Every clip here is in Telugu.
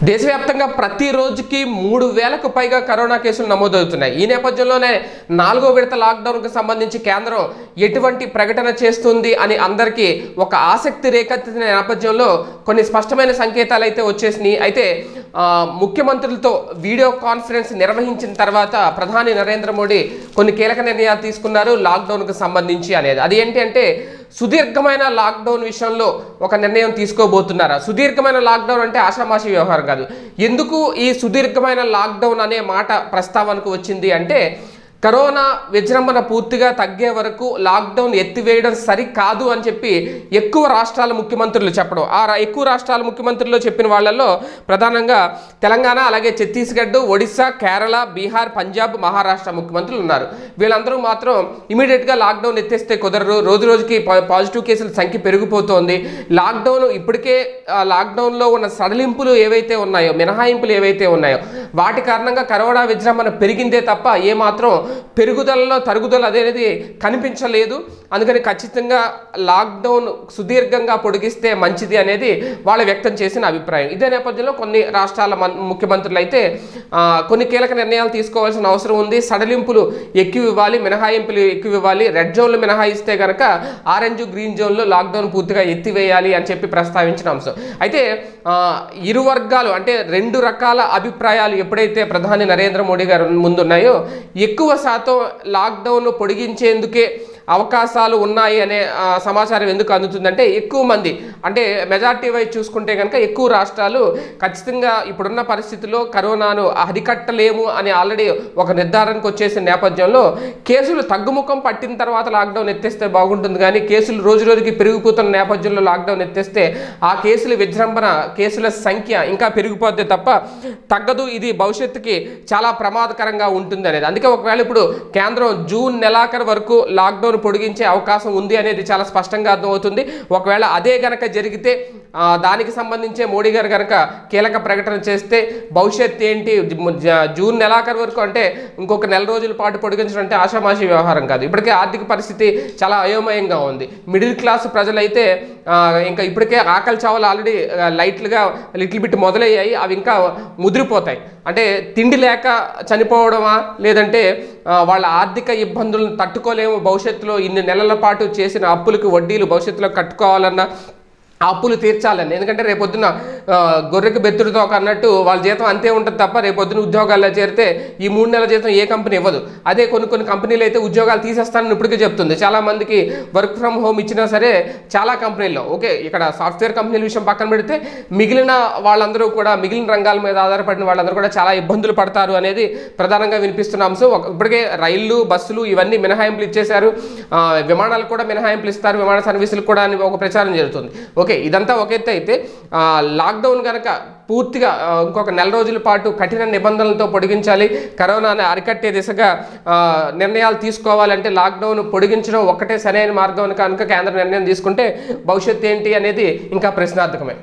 దేశవ్యాప్తంగా ప్రతి రోజుకి మూడు వేలకు పైగా కరోనా కేసులు నమోదవుతున్నాయి ఈ నేపథ్యంలోనే నాలుగో విడత లాక్డౌన్కి సంబంధించి కేంద్రం ఎటువంటి ప్రకటన చేస్తుంది అని అందరికీ ఒక ఆసక్తి రేకెత్తిన నేపథ్యంలో కొన్ని స్పష్టమైన సంకేతాలు అయితే వచ్చేసినాయి అయితే ఆ, ముఖ్యమంత్రులతో వీడియో కాన్ఫరెన్స్ నిర్వహించిన తర్వాత ప్రధాని నరేంద్ర మోడీ కొన్ని కీలక నిర్ణయాలు తీసుకున్నారు లాక్డౌన్కి సంబంధించి అనేది అది ఏంటి అంటే సుదీర్ఘమైన లాక్డౌన్ విషయంలో ఒక నిర్ణయం తీసుకోబోతున్నారా సుదీర్ఘమైన లాక్డౌన్ అంటే ఆషామాషి వ్యవహారం కాదు ఎందుకు ఈ సుదీర్ఘమైన లాక్డౌన్ అనే మాట ప్రస్తావనకు వచ్చింది అంటే కరోనా విజృంభణ పూర్తిగా తగ్గే వరకు లాక్డౌన్ ఎత్తివేయడం సరికాదు అని చెప్పి ఎక్కువ రాష్ట్రాల ముఖ్యమంత్రులు చెప్పడం ఆ రా- ఎక్కువ రాష్ట్రాల ముఖ్యమంత్రులు చెప్పిన వాళ్ళల్లో ప్రధానంగా తెలంగాణ అలాగే ఛత్తీస్గఢ్ ఒడిశా కేరళ బీహార్ పంజాబ్ మహారాష్ట్ర ముఖ్యమంత్రులు ఉన్నారు వీళ్ళందరూ మాత్రం ఇమీడియట్గా లాక్డౌన్ ఎత్తేస్తే కుదరరు రోజు రోజుకి పా- పాజిటివ్ కేసుల సంఖ్య పెరిగిపోతోంది లాక్డౌన్ ఇప్పటికే ఆ, లాక్డౌన్లో ఉన్న సడలింపులు ఏవైతే ఉన్నాయో మినహాయింపులు ఏవైతే ఉన్నాయో వాటి కారణంగా కరోనా విజృంభణ పెరిగిందే తప్ప ఏమాత్రం పెరుగుదలలో తరుగుదల అనేది కనిపించలేదు అందుకని ఖచ్చితంగా లాక్డౌన్ సుదీర్ఘంగా పొడిగిస్తే మంచిది అనేది వాళ్ళు వ్యక్తం చేసిన అభిప్రాయం ఇదే నేపథ్యంలో కొన్ని రాష్ట్రాల మన్- ముఖ్యమంత్రులు అయితే ఆ, కొన్ని కీలక నిర్ణయాలు తీసుకోవాల్సిన అవసరం ఉంది సడలింపులు ఎక్కువ ఇవ్వాలి మినహాయింపులు ఎక్కువ ఇవ్వాలి రెడ్ జోన్లు మినహాయిస్తే కనుక ఆరెంజ్ గ్రీన్ జోన్లో లాక్డౌన్ పూర్తిగా ఎత్తివేయాలి అని చెప్పి ప్రస్తావించిన అంశం అయితే ఆ, ఇరు వర్గాలు అంటే రెండు రకాల అభిప్రాయాలు ఎప్పుడైతే ప్రధాని నరేంద్ర మోడీ గారు ముందున్నాయో ఎక్కువ శాతం లాక్డౌన్ పొడిగించేందుకే అవకాశాలు ఉన్నాయి అనే ఆ, సమాచారం ఎందుకు అందుతుందంటే ఎక్కువ మంది అంటే మెజార్టీ వైజ్ చూసుకుంటే కనుక ఎక్కువ రాష్ట్రాలు ఖచ్చితంగా ఇప్పుడున్న పరిస్థితుల్లో కరోనాను అరికట్టలేము అని ఆల్రెడీ ఒక నిర్ధారణకు వచ్చేసిన నేపథ్యంలో కేసులు తగ్గుముఖం పట్టిన తర్వాత లాక్డౌన్ ఎత్తేస్తే బాగుంటుంది కానీ కేసులు రోజు రోజుకి పెరిగిపోతున్న నేపథ్యంలో లాక్డౌన్ ఎత్తేస్తే ఆ కేసుల విజృంభణ కేసుల సంఖ్య ఇంకా పెరిగిపోతే తప్ప తగ్గదు ఇది భవిష్యత్తుకి చాలా ప్రమాదకరంగా ఉంటుంది అనేది అందుకే ఒకవేళ ఇప్పుడు కేంద్రం జూన్ నెలాఖరు వరకు లాక్డౌన్ పొడిగించే అవకాశం ఉంది అనేది చాలా స్పష్టంగా అర్థమవుతుంది ఒకవేళ అదే గనక జరిగితే ఆ, దానికి సంబంధించే మోడీ గారు కనుక కీలక ప్రకటన చేస్తే భవిష్యత్ ఏంటి జ- జ- జూన్ నెలాఖరు వరకు అంటే ఇంకొక నెల రోజుల పాటు పొడిగించడం అంటే ఆషామాషి వ్యవహారం కాదు ఇప్పటికే ఆర్థిక పరిస్థితి చాలా అయోమయంగా ఉంది మిడిల్ క్లాస్ ప్రజలైతే ఆ, ఇంకా ఇప్పటికే ఆకలి చావలు ఆల్రెడీ లైట్లుగా లిటిల్ బిట్ మొదలయ్యాయి అవి ఇంకా ముదిరిపోతాయి అంటే తిండి లేక చనిపోవడమా లేదంటే ఆ, వాళ్ళ ఆర్థిక ఇబ్బందులను తట్టుకోలేము భవిష్యత్తులో ఇన్ని నెలల పాటు చేసిన అప్పులకు వడ్డీలు భవిష్యత్తులో కట్టుకోవాలన్నా ఆ అప్పులు తీర్చాలని ఎందుకంటే రేపొద్దున ఆ, గొర్రెకి బెత్తుడితో ఒక అన్నట్టు వాళ్ళ జీతం అంతే ఉంటుంది తప్ప రేపొద్దున ఉద్యోగాల్లో చేరితే ఈ మూడు నెలల జీతం ఏ కంపెనీ ఇవ్వదు అదే కొన్ని కొన్ని కంపెనీలు అయితే ఉద్యోగాలు తీసేస్తానని ఇప్పటికే చెప్తుంది చాలా మందికి వర్క్ ఫ్రమ్ హోమ్ ఇచ్చినా సరే చాలా కంపెనీల్లో ఓకే ఇక్కడ సాఫ్ట్వేర్ కంపెనీల విషయం పక్కన పెడితే మిగిలిన వాళ్ళందరూ కూడా మిగిలిన రంగాల మీద ఆధారపడిన వాళ్ళందరూ కూడా చాలా ఇబ్బందులు పడతారు అనేది ప్రధానంగా వినిపిస్తున్న అంశం ఒక- ఇప్పటికే రైళ్లు బస్సులు ఇవన్నీ మినహాయింపులు ఇచ్చేశారు ఆ, విమానాలు కూడా మినహాయింపులు ఇస్తారు విమాన సర్వీసులు కూడా అని ఒక ప్రచారం జరుగుతుంది ఓకే ఇదంతా ఒక ఎత్తు అయితే ఆ, లాక్డౌన్ కనుక పూర్తిగా ఆ, ఇంకొక నెల రోజుల పాటు కఠిన నిబంధనలతో పొడిగించాలి కరోనాను అరికట్టే దిశగా ఆ, నిర్ణయాలు తీసుకోవాలంటే లాక్డౌన్ పొడిగించడం ఒక్కటే సరైన మార్గం అని కనుక కేంద్ర నిర్ణయం తీసుకుంటే భవిష్యత్తు ఏంటి అనేది ఇంకా ప్రశ్నార్థకమే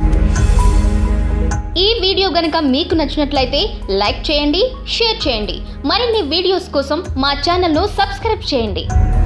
ఈ వీడియో గనక మీకు నచ్చినట్లయితే లైక్ చేయండి షేర్ చేయండి మరిన్ని వీడియోస్ కోసం మా ఛానల్ను సబ్స్క్రైబ్ చేయండి